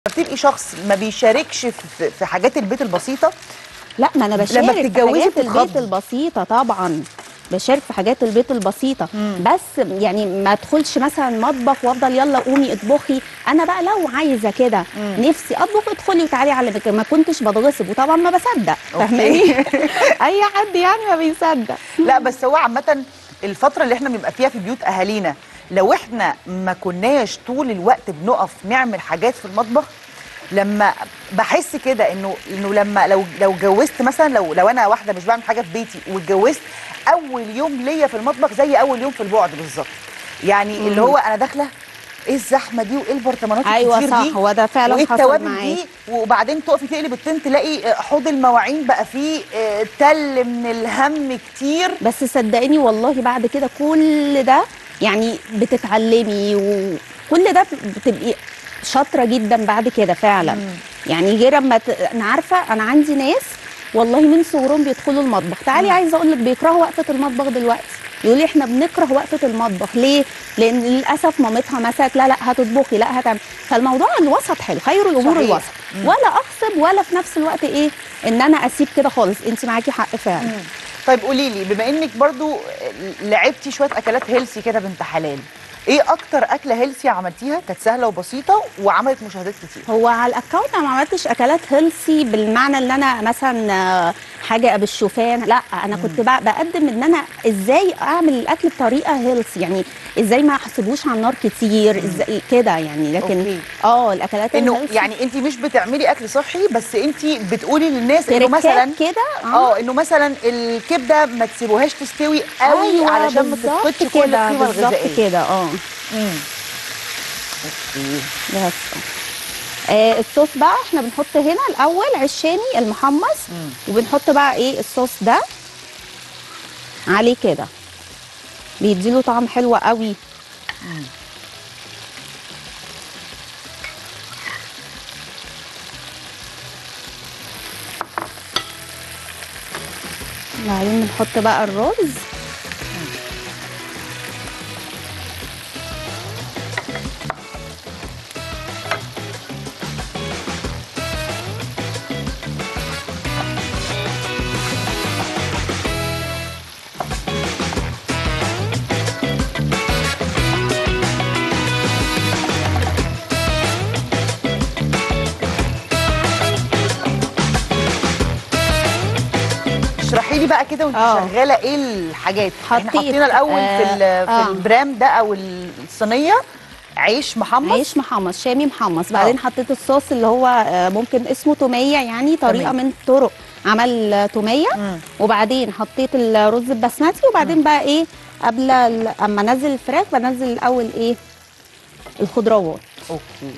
بتبقي شخص ما بيشاركش في في حاجات البيت البسيطه لا ما انا بشارك في بتتجوزي حاجات بتتخضي. البيت البسيطه طبعا بشارك في حاجات البيت البسيطه بس يعني ما ادخلش مثلا مطبخ وافضل يلا قومي اطبخي انا بقى لو عايزه كده نفسي اطبخ ادخلي وتعالي علمك ما كنتش بتغصب وطبعا ما بصدق فاهماني اي حد يعني ما بيصدق لا بس هو عامه الفتره اللي احنا بنبقى فيها في بيوت اهالينا لو احنا ما كناش طول الوقت بنقف نعمل حاجات في المطبخ لما بحس كده انه انه لما لو لو اتجوزت مثلا لو لو انا واحده مش بعمل حاجه في بيتي واتجوزت اول يوم ليا في المطبخ زي اول يوم في البعد بالظبط يعني اللي هو انا داخله ايه الزحمه دي وايه البرطمانات ايوه الكتير صح دي هو ده فعلا وايه حصل التوابل معايا دي وبعدين تقفي تقلب الطين تلاقي آه، حوض المواعين بقى فيه آه، تل من الهم كتير بس صدقيني والله بعد كده كل ده يعني بتتعلمي وكل ده بتبقي شاطره جدا بعد كده فعلا يعني غير اما ت... انا عارفه انا عندي ناس والله من صغرهم بيدخلوا المطبخ تعالي عايزه اقول لك بيكرهوا وقفه المطبخ دلوقتي يقول لي احنا بنكره وقفه المطبخ ليه لان للاسف مامتها مثلا لا لا هتطبخي لا هتعمل فالموضوع الوسط حلو خير الامور صحيح. الوسط ولا اغصب ولا في نفس الوقت ايه ان انا اسيب كده خالص انت معاكي حق فعلا طيب قولي لي بما انك برضو لعبتي شويه اكلات هيلسي كده بنت حلال ايه اكتر اكله هيلسي عملتيها كانت سهله وبسيطه وعملت مشاهدات كتير هو على الاكونت انا ما عملتش اكلات هيلسي بالمعنى اللي انا مثلا آه، حاجه بالشوفان لا انا كنت بق- بقدم ان انا ازاي اعمل الاكل بطريقه هيلسي يعني ازاي ما احسبوش على النار كتير ازاي كده يعني لكن أوكي. اه الاكلات انه الهيلثي يعني انت مش بتعملي اكل صحي بس انت بتقولي للناس انه تركات مثلا كده اه انه مثلا الكبده ما تسيبوهاش تستوي قوي أيوة علشان ما بالظبط تفقدش كل كده، القيمه بالظبط الغذائيه كده اه مم. اوكي بس آه الصوص بقى احنا بنحط هنا الاول عيش شامي المحمص وبنحط بقى ايه الصوص ده عليه كده بيديله طعم حلو قوي بعدين بنحط بقى الرز اشرحي لي بقى كده وانت آه. شغاله ايه الحاجات احنا حطيت، حطينا الاول في ال- آه، في آه. البرام ده او الصينيه عيش محمص عيش محمص شامي محمص بعدين آه. حطيت الصوص اللي هو آه، ممكن اسمه توميه يعني طريقه تمام. من طرق عمل آه، توميه مم. وبعدين حطيت الرز البسمتي وبعدين بقى ايه قبل ال- اما انزل الفراخ بنزل الاول ايه الخضروات اوكي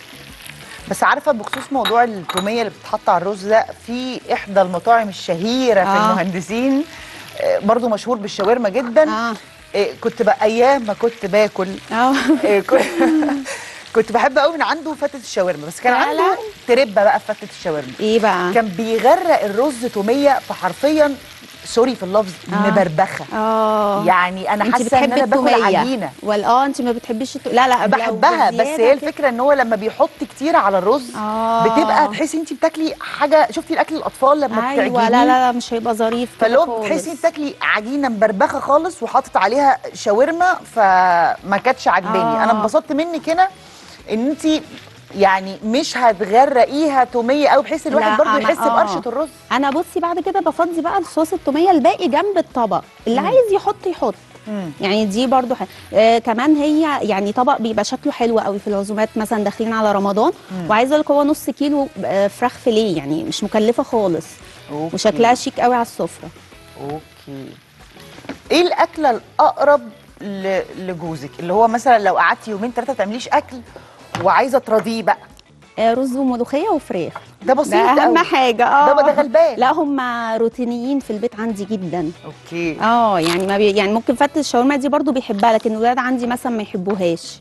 بس عارفه بخصوص موضوع التوميه اللي بتتحط على الرز ده في احدى المطاعم الشهيره في آه. المهندسين آه، برضو مشهور بالشاورما جدا اه آه، كنت بقى ايام ما كنت باكل اه آه، كنت- كنت بحب قوي من عنده فتة الشاورما بس كان فعلا؟ عنده تربه بقى في فتة الشاورما ايه بقى كان بيغرق الرز توميه فحرفيا سوري في اللفظ آه. مبربخه اه يعني انا انت حاسه ان بتحبي انا باكل التوميه عجينه ولا اه انت ما بتحبيش التو... لا لا لو بحبها بس بزيادة هي كده. الفكره ان هو لما بيحط كتير على الرز آه. بتبقى تحسي انت بتاكلي حاجه شفتي الاكل الاطفال لما ايوه بتعجنيه لا لا لا مش هيبقى ظريف كده فاللي هو خالص. بتحسي انت بتاكلي عجينه مبربخه خالص وحاطط عليها شاورما فما كانتش عاجباني آه. انا اتبسطت منك هنا ان انت يعني مش هتغرقيها توميه قوي بحيث الواحد لا، برضو أنا- يحس آه. بقرشه الرز انا بصي بعد كده بفضي بقى الصوص التوميه الباقي جنب الطبق اللي عايز يحط يحط مم. يعني دي برضو حل... آه كمان هي يعني طبق بيبقى شكله حلو قوي في العزومات مثلا داخلين على رمضان وعايزه اقول لك هو نص كيلو آه فراخ فيليه يعني مش مكلفه خالص أوكي. وشكلها شيك قوي على السفره اوكي ايه الاكله الاقرب ل- لجوزك اللي هو مثلا لو قعدتي يومين ثلاثه ما تعمليش اكل وعايزه تراضيه بقى آه رز وملوخيه وفراخ ده بسيط ده اهم قوي. حاجه اه ده ده غلبان لا هم روتينيين في البيت عندي جدا اوكي اه يعني ما بي... يعني ممكن فتة الشاورما دي برضو بيحبها لكن الولاد عندي مثلا ما يحبوهاش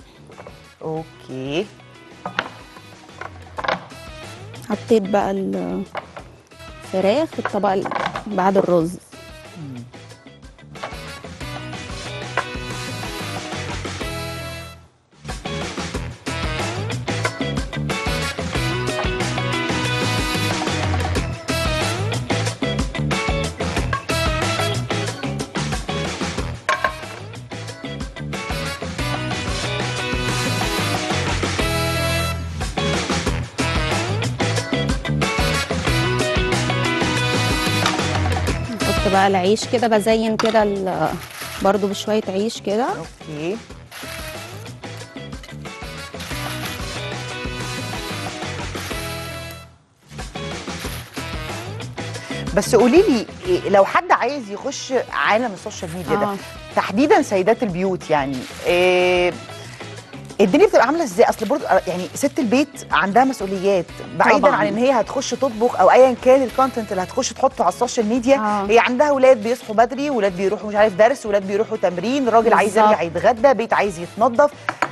اوكي حطيت بقى الفراخ في الطبق ال- بعد الرز نحط بقى العيش كده بزين كده ال- برضو بشويه عيش كده اوكي بس قولي لي إيه، لو حد عايز يخش عالم السوشيال ميديا ده آه. تحديدا سيدات البيوت يعني إيه الدنيا بتبقى عامله ازاي اصل برضه يعني ست البيت عندها مسؤوليات بعيدا طبعاً. عن ان هي هتخش تطبخ او ايا كان الكونتنت اللي هتخش تحطه على السوشيال ميديا آه. هي عندها اولاد بيصحوا بدري ولاد بيروحوا مش عارف درس ولاد بيروحوا تمرين راجل عايز بالظبط. يرجع يتغدى بيت عايز يتنظف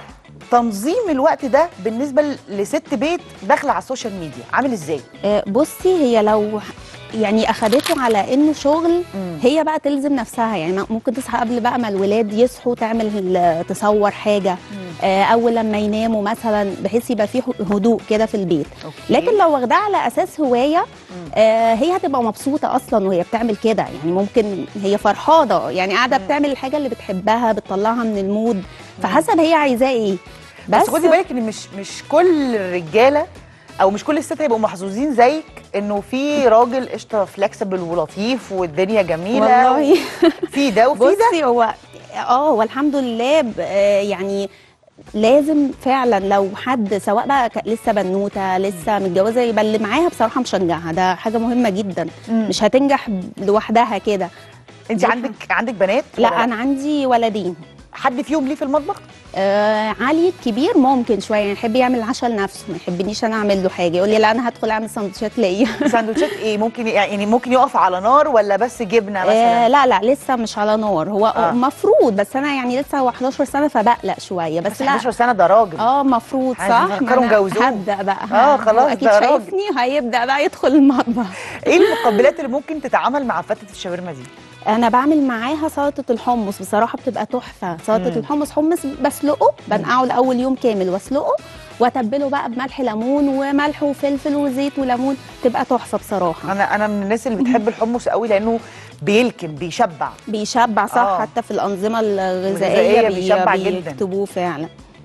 تنظيم الوقت ده بالنسبه ل- لست بيت داخله على السوشيال ميديا عامل ازاي آه، بصي هي لو يعني اخدته على انه شغل مم. هي بقى تلزم نفسها يعني ممكن تصحى قبل بقى ما الولاد يصحوا تعمل ال- تصور حاجه آه، اول لما يناموا مثلا بحيث يبقى فيه هدوء كده في البيت أوكي. لكن لو واخداها على اساس هوايه آه هي هتبقى مبسوطه اصلا وهي بتعمل كده يعني ممكن هي فرحانه يعني قاعده بتعمل الحاجه اللي بتحبها بتطلعها من المود فحسب هي عايزاه ايه بس, خدي بالك ان مش مش كل الرجاله او مش كل الستات هيبقوا محظوظين زيك انه في راجل قشطه فلكسبل ولطيف والدنيا جميله والله في ده وفي ده بصي هو اه والحمد لله ب- آه، يعني لازم فعلا لو حد سواء بقى ك- لسه بنوته لسه متجوزه يبقى اللي معاها بصراحه مشجعها ده حاجه مهمه جدا مم. مش هتنجح لوحدها كده انت دي عندك عندك بنات لا ولا انا عندي ولدين حد فيهم ليه في المطبخ آه علي الكبير ممكن شويه يعني يحب يعمل العشاء لنفسه ما يحبنيش انا اعمل له حاجه يقول لي لا انا هدخل اعمل سندوتشات ليا ساندوتشات ايه ممكن يعني ممكن يقف على نار ولا بس جبنه آه مثلا لا لا لسه مش على نار هو آه. آه. مفروض بس انا يعني لسه هو 11 سنه فبقلق شويه بس, بس لا 11 سنه ده راجل اه مفروض عايز صح نفكرهم ما أنا جوزوه. هبدا بقى آه، خلاص اكيد ده راجل. شايفني هيبدا بقى يدخل المطبخ ايه المقبلات اللي ممكن تتعامل مع فتة الشاورما دي انا بعمل معاها سلطه الحمص بصراحه بتبقى تحفه سلطه مم. الحمص حمص بسلقه بنقعه لاول يوم كامل واسلقه واتبله بقى بملح ليمون وملح وفلفل وزيت وليمون تبقى تحفه بصراحه انا انا من الناس اللي بتحب الحمص قوي لانه بيلكم بيشبع بيشبع صح آه. آه. حتى في الانظمه الغذائية الغذائيه بي بيشبع جداً. بيكتبوه فعلا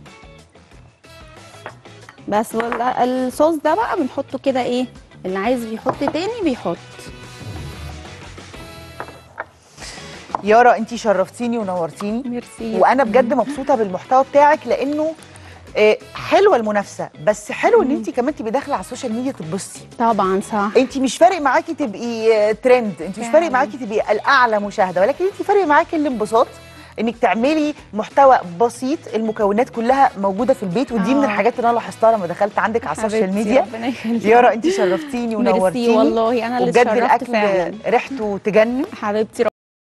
بس وال- الصوص ده بقى بنحطه كده ايه اللي عايز يحط تاني بيحط يارا انتي شرفتيني ونورتيني ميرسي وانا بجد مبسوطه بالمحتوى بتاعك لانه آه، حلوه المنافسه بس حلو ان انت كمان تبقي داخله على السوشيال ميديا تتبسطي طبعا صح انت مش فارق معاكي تبقي آه، ترند انت مش فارق فعلا. معاكي تبقي الاعلى مشاهده ولكن انت فارق معاكي الانبساط انك تعملي محتوى بسيط المكونات كلها موجوده في البيت ودي من آه. الحاجات اللي انا لاحظتها لما دخلت عندك على السوشيال حبيبتي، ميديا ربنا يخليك. يارا انت شرفتيني ميرسي ونورتيني والله انا اللي وبجد اتشرفت الاكل فعلا ريحته تجنن حبيبتي